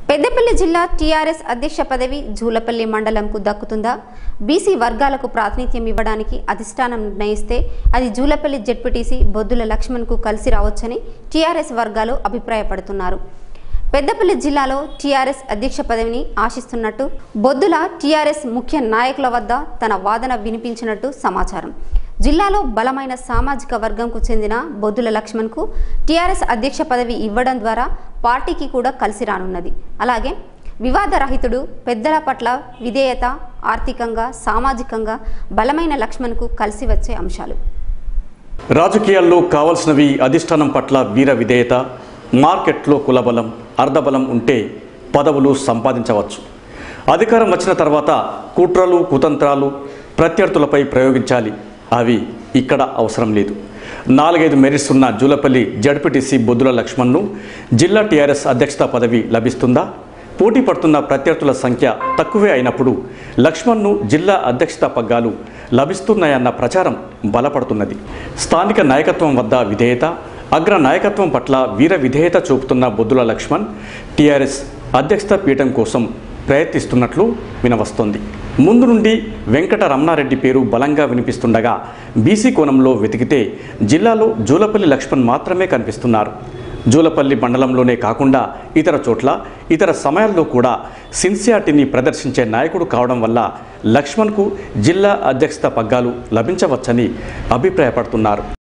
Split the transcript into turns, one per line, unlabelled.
పెద్దపల్లి జిల్లా టీఆర్ఎస్ అధ్యక్ష పదవి జూలపల్లి మండలంకు దక్కుతుందా బీసీ వర్గాలకు ప్రాతినిధ్యం ఇవ్వడానికి అధిష్టానం నిర్ణయిస్తే అది జూలపల్లి జెడ్పీటీసీ బొద్దుల లక్ష్మణ్కు కలిసి రావచ్చని టీఆర్ఎస్ వర్గాలు అభిప్రాయపడుతున్నారు పెద్దపల్లి జిల్లాలో టీఆర్ఎస్ అధ్యక్ష పదవిని ఆశిస్తున్నట్టు బొద్దుల టీఆర్ఎస్ ముఖ్య నాయకుల వద్ద తన వాదన వినిపించినట్టు సమాచారం జిల్లాలో బలమైన సామాజిక వర్గంకు చెందిన బొద్దుల లక్ష్మణ్కు టీఆర్ఎస్ అధ్యక్ష పదవి ఇవ్వడం ద్వారా పార్టీకి కూడా కలిసి రానున్నది అలాగే వివాదరహితుడు పెద్దల పట్ల విధేయత ఆర్థికంగా సామాజికంగా బలమైన లక్ష్మణ్కు కలిసి వచ్చే అంశాలు
రాజకీయాల్లో కావలసినవి అధిష్టానం పట్ల వీర విధేయత మార్కెట్లో కులబలం అర్ధబలం ఉంటే పదవులు సంపాదించవచ్చు అధికారం వచ్చిన తర్వాత కుట్రలు కుతంత్రాలు ప్రత్యర్థులపై ప్రయోగించాలి అవి ఇక్కడ అవసరం లేదు నాలుగైదు మెరిట్స్ ఉన్న జూలపల్లి జడ్పీటీసీ బొద్దుల లక్ష్మణ్ను జిల్లా టీఆర్ఎస్ అధ్యక్షత పదవి లభిస్తుందా పోటీ పడుతున్న ప్రత్యర్థుల సంఖ్య తక్కువే అయినప్పుడు లక్ష్మణ్ను జిల్లా అధ్యక్షత పగ్గాలు లభిస్తున్నాయన్న ప్రచారం బలపడుతున్నది స్థానిక నాయకత్వం వద్ద విధేయత అగ్ర నాయకత్వం పట్ల వీర విధేయత చూపుతున్న బొద్దుల లక్ష్మణ్ టీఆర్ఎస్ అధ్యక్షత పీఠం కోసం ప్రయత్నిస్తున్నట్లు వినవస్తోంది ముందు నుండి వెంకట రమణారెడ్డి పేరు బలంగా వినిపిస్తుండగా బీసీ కోణంలో వెతికితే జిల్లాలో జూలపల్లి లక్ష్మణ్ మాత్రమే కనిపిస్తున్నారు జూలపల్లి మండలంలోనే కాకుండా ఇతర చోట్ల ఇతర సమయాల్లో కూడా సిన్సియారిటీని ప్రదర్శించే నాయకుడు కావడం వల్ల లక్ష్మణ్కు జిల్లా అధ్యక్షత పగ్గాలు లభించవచ్చని అభిప్రాయపడుతున్నారు